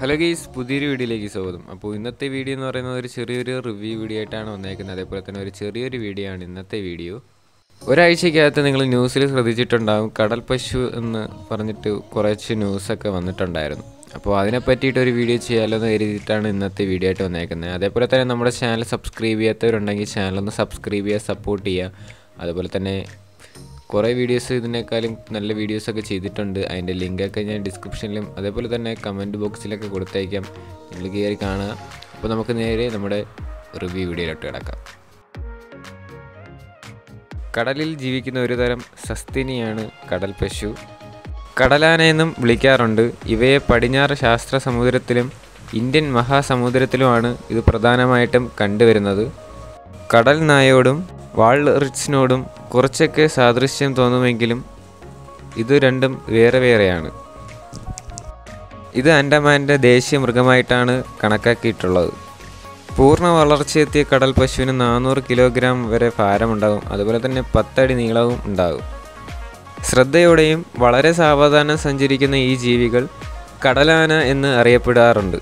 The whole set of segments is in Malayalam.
ഹലോ ഗീസ് പുതിയൊരു വീഡിയോയിലേക്ക് സ്വാഗതം അപ്പോൾ ഇന്നത്തെ വീഡിയോ എന്ന് പറയുന്നത് ഒരു ചെറിയൊരു റിവ്യൂ വീഡിയോ ആയിട്ടാണ് വന്നേക്കുന്നത് അതേപോലെ തന്നെ ഒരു ചെറിയൊരു വീഡിയോ ആണ് ഇന്നത്തെ വീഡിയോ ഒരാഴ്ചക്കകത്ത് നിങ്ങൾ ന്യൂസിൽ ശ്രദ്ധിച്ചിട്ടുണ്ടാകും കടൽ പശു എന്ന് പറഞ്ഞിട്ട് കുറച്ച് ന്യൂസൊക്കെ വന്നിട്ടുണ്ടായിരുന്നു അപ്പോൾ അതിനെ പറ്റിയിട്ട് ഒരു വീഡിയോ ചെയ്യാമല്ലോ എന്ന് കരുതിയിട്ടാണ് ഇന്നത്തെ വീഡിയോ ആയിട്ട് വന്നേക്കുന്നത് അതേപോലെ തന്നെ നമ്മുടെ ചാനൽ സബ്സ്ക്രൈബ് ചെയ്യാത്തവരുണ്ടെങ്കിൽ ചാനലൊന്ന് സബ്സ്ക്രൈബ് ചെയ്യുക സപ്പോർട്ട് ചെയ്യുക അതുപോലെ തന്നെ കുറേ വീഡിയോസ് ഇതിനേക്കാളും നല്ല വീഡിയോസൊക്കെ ചെയ്തിട്ടുണ്ട് അതിൻ്റെ ലിങ്കൊക്കെ ഞാൻ ഡിസ്ക്രിപ്ഷനിലും അതേപോലെ തന്നെ കമൻറ്റ് ബോക്സിലൊക്കെ കൊടുത്തേക്കാം നിങ്ങൾ കയറി കാണുക അപ്പോൾ നമുക്ക് നേരെ നമ്മുടെ റിവ്യൂ വീഡിയോയിലോട്ട് കിടക്കാം കടലിൽ ജീവിക്കുന്ന ഒരു തരം സസ്തിനിയാണ് കടൽ പശു കടലാന എന്നും വിളിക്കാറുണ്ട് ഇവയെ പടിഞ്ഞാറ് ശാസ്ത്ര സമുദ്രത്തിലും ഇന്ത്യൻ മഹാസമുദ്രത്തിലുമാണ് ഇത് പ്രധാനമായിട്ടും കണ്ടുവരുന്നത് കടൽ നായോടും വാൾറിച്ചിനോടും കുറച്ചൊക്കെ സാദൃശ്യം തോന്നുമെങ്കിലും ഇത് രണ്ടും വേറെ വേറെയാണ് ഇത് ആൻഡമാൻ്റെ ദേശീയ മൃഗമായിട്ടാണ് കണക്കാക്കിയിട്ടുള്ളത് പൂർണ്ണ വളർച്ചയെത്തിയ കടൽ പശുവിന് നാനൂറ് കിലോഗ്രാം വരെ ഭാരമുണ്ടാകും അതുപോലെ തന്നെ പത്തടി നീളവും ഉണ്ടാകും ശ്രദ്ധയോടെയും വളരെ സാവധാനം സഞ്ചരിക്കുന്ന ഈ ജീവികൾ കടലാന എന്ന് അറിയപ്പെടാറുണ്ട്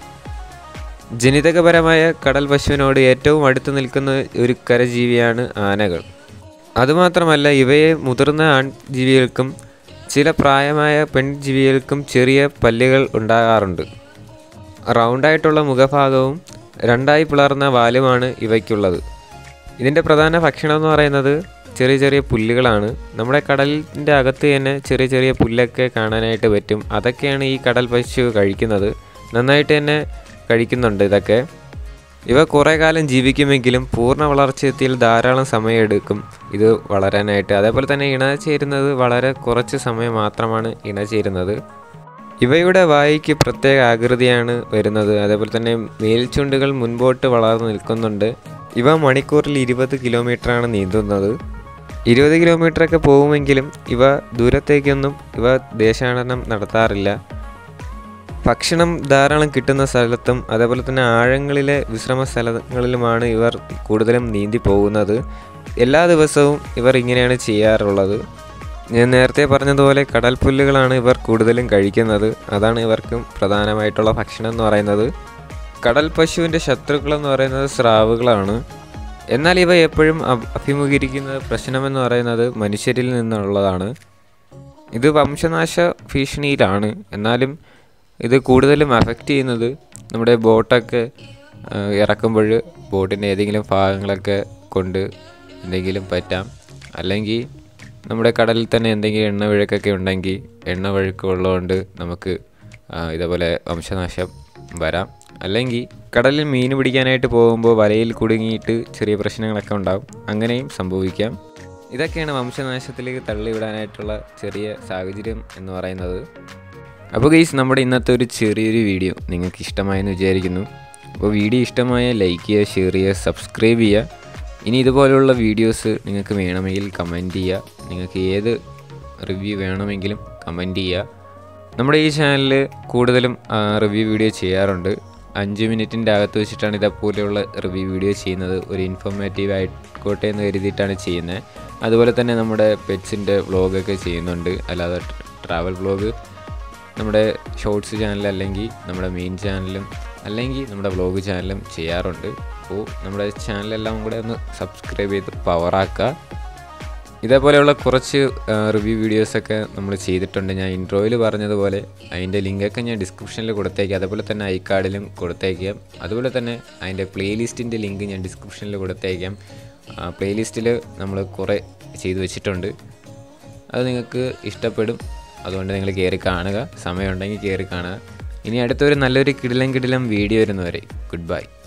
ജനിതകപരമായ കടൽ പശുവിനോട് ഏറ്റവും അടുത്ത് നിൽക്കുന്ന ഒരു കരജീവിയാണ് ആനകൾ അതുമാത്രമല്ല ഇവയെ മുതിർന്ന ആൺജീവികൾക്കും ചില പ്രായമായ പെൺജീവികൾക്കും ചെറിയ പല്ലുകൾ ഉണ്ടാകാറുണ്ട് റൗണ്ടായിട്ടുള്ള മുഖഭാഗവും രണ്ടായി പിളർന്ന വാലുമാണ് ഇവയ്ക്കുള്ളത് ഇതിൻ്റെ പ്രധാന ഭക്ഷണം എന്ന് പറയുന്നത് ചെറിയ ചെറിയ പുല്ലുകളാണ് നമ്മുടെ കടലിൻ്റെ അകത്ത് തന്നെ ചെറിയ ചെറിയ പുല്ലൊക്കെ കാണാനായിട്ട് പറ്റും അതൊക്കെയാണ് ഈ കടൽ പശു കഴിക്കുന്നത് നന്നായിട്ട് തന്നെ കഴിക്കുന്നുണ്ട് ഇതൊക്കെ ഇവ കുറേ കാലം ജീവിക്കുമെങ്കിലും പൂർണ്ണ വളർച്ചയെത്തിയിൽ ധാരാളം സമയമെടുക്കും ഇത് വളരാനായിട്ട് അതേപോലെ തന്നെ ഇണ ചേരുന്നത് വളരെ കുറച്ച് സമയം മാത്രമാണ് ഇണ ചേരുന്നത് ഇവയുടെ വായിക്ക് പ്രത്യേക ആകൃതിയാണ് വരുന്നത് അതേപോലെ തന്നെ മേൽചുണ്ടുകൾ മുൻപോട്ട് വളർന്നു നിൽക്കുന്നുണ്ട് ഇവ മണിക്കൂറിൽ ഇരുപത് കിലോമീറ്ററാണ് നീന്തുന്നത് ഇരുപത് കിലോമീറ്ററൊക്കെ പോകുമെങ്കിലും ഇവ ദൂരത്തേക്കൊന്നും ഇവ ദേശാടനം നടത്താറില്ല ഭക്ഷണം ധാരാളം കിട്ടുന്ന സ്ഥലത്തും അതേപോലെ തന്നെ ആഴങ്ങളിലെ വിശ്രമ സ്ഥലങ്ങളിലുമാണ് ഇവർ കൂടുതലും നീന്തി പോകുന്നത് എല്ലാ ദിവസവും ഇവർ ഇങ്ങനെയാണ് ചെയ്യാറുള്ളത് ഞാൻ നേരത്തെ പറഞ്ഞതുപോലെ കടൽ പുല്ലുകളാണ് ഇവർ കൂടുതലും കഴിക്കുന്നത് അതാണ് ഇവർക്കും പ്രധാനമായിട്ടുള്ള ഭക്ഷണം എന്ന് പറയുന്നത് കടൽ പശുവിൻ്റെ ശത്രുക്കളെന്ന് പറയുന്നത് സ്രാവുകളാണ് എന്നാൽ ഇവ എപ്പോഴും അഭ- അഭിമുഖീകരിക്കുന്ന പ്രശ്നമെന്ന് പറയുന്നത് മനുഷ്യരിൽ നിന്നുള്ളതാണ് ഇത് വംശനാശ ഭീഷണിയിലാണ് എന്നാലും ഇത് കൂടുതലും അഫക്റ്റ് ചെയ്യുന്നത് നമ്മുടെ ബോട്ടൊക്കെ ഇറക്കുമ്പോൾ ബോട്ടിൻ്റെ ഏതെങ്കിലും ഭാഗങ്ങളൊക്കെ കൊണ്ട് എന്തെങ്കിലും പറ്റാം അല്ലെങ്കിൽ നമ്മുടെ കടലിൽ തന്നെ എന്തെങ്കിലും എണ്ണ വഴുക്കൊക്കെ ഉണ്ടെങ്കിൽ എണ്ണ വഴുക്ക് ഉള്ളതുകൊണ്ട് നമുക്ക് ആ, ഇതേപോലെ വംശനാശം വരാം അല്ലെങ്കിൽ കടലിൽ മീൻ പിടിക്കാനായിട്ട് പോകുമ്പോൾ വലയിൽ കുടുങ്ങിയിട്ട് ചെറിയ പ്രശ്നങ്ങളൊക്കെ ഉണ്ടാകും അങ്ങനെയും സംഭവിക്കാം ഇതൊക്കെയാണ് വംശനാശത്തിലേക്ക് തള്ളിവിടാനായിട്ടുള്ള ചെറിയ സാഹചര്യം എന്ന് പറയുന്നത് അപ്പോൾ ഗൈസ് നമ്മുടെ ഇന്നത്തെ ഒരു ചെറിയൊരു വീഡിയോ നിങ്ങൾക്ക് ഇഷ്ടമായെന്ന് വിചാരിക്കുന്നു അപ്പോൾ വീഡിയോ ഇഷ്ടമായ ലൈക്ക് ചെയ്യുക ഷെയർ ചെയ്യുക സബ്സ്ക്രൈബ് ചെയ്യുക ഇനി ഇതുപോലുള്ള വീഡിയോസ് നിങ്ങൾക്ക് വേണമെങ്കിൽ കമൻറ്റ് ചെയ്യുക നിങ്ങൾക്ക് ഏത് റിവ്യൂ വേണമെങ്കിലും കമൻറ്റ് ചെയ്യുക നമ്മുടെ ഈ ചാനലിൽ കൂടുതലും റിവ്യൂ വീഡിയോ ചെയ്യാറുണ്ട് അഞ്ച് മിനിറ്റിൻ്റെ അകത്ത് വെച്ചിട്ടാണ് ഇതേപോലെയുള്ള റിവ്യൂ വീഡിയോ ചെയ്യുന്നത് ഒരു ഇൻഫോർമേറ്റീവ് ആയിക്കോട്ടെ എന്ന് കരുതിയിട്ടാണ് ചെയ്യുന്നത് അതുപോലെ തന്നെ നമ്മുടെ പെറ്റ്സിൻ്റെ വ്ളോഗൊക്കെ ചെയ്യുന്നുണ്ട് അല്ലാതെ ട്രാവൽ വ്ളോഗ് നമ്മുടെ ഷോർട്സ് ചാനൽ അല്ലെങ്കിൽ നമ്മുടെ മെയിൻ ചാനലും അല്ലെങ്കിൽ നമ്മുടെ വ്ളോഗ് ചാനലും ചെയ്യാറുണ്ട് അപ്പോൾ നമ്മുടെ ചാനലെല്ലാം കൂടെ ഒന്ന് സബ്സ്ക്രൈബ് ചെയ്ത് പവറാക്കുക ഇതേപോലെയുള്ള കുറച്ച് റിവ്യൂ വീഡിയോസൊക്കെ നമ്മൾ ചെയ്തിട്ടുണ്ട് ഞാൻ ഇൻട്രോയിൽ പറഞ്ഞതുപോലെ അതിൻ്റെ ലിങ്കൊക്കെ ഞാൻ ഡിസ്ക്രിപ്ഷനിൽ കൊടുത്തേക്കാം അതേപോലെ തന്നെ ഐ കാർഡിലും കൊടുത്തേക്കാം അതുപോലെ തന്നെ അതിൻ്റെ പ്ലേലിസ്റ്റിൻ്റെ ലിങ്ക് ഞാൻ ഡിസ്ക്രിപ്ഷനിൽ കൊടുത്തേക്കാം പ്ലേലിസ്റ്റിൽ നമ്മൾ കുറേ ചെയ്തു വെച്ചിട്ടുണ്ട് അത് നിങ്ങൾക്ക് ഇഷ്ടപ്പെടും അതുകൊണ്ട് നിങ്ങൾ കയറി കാണുക സമയമുണ്ടെങ്കിൽ കയറി കാണുക ഇനി അടുത്തൊരു നല്ലൊരു കിടിലം കിടിലം വീഡിയോ വരുന്നവരെ ഗുഡ് ബൈ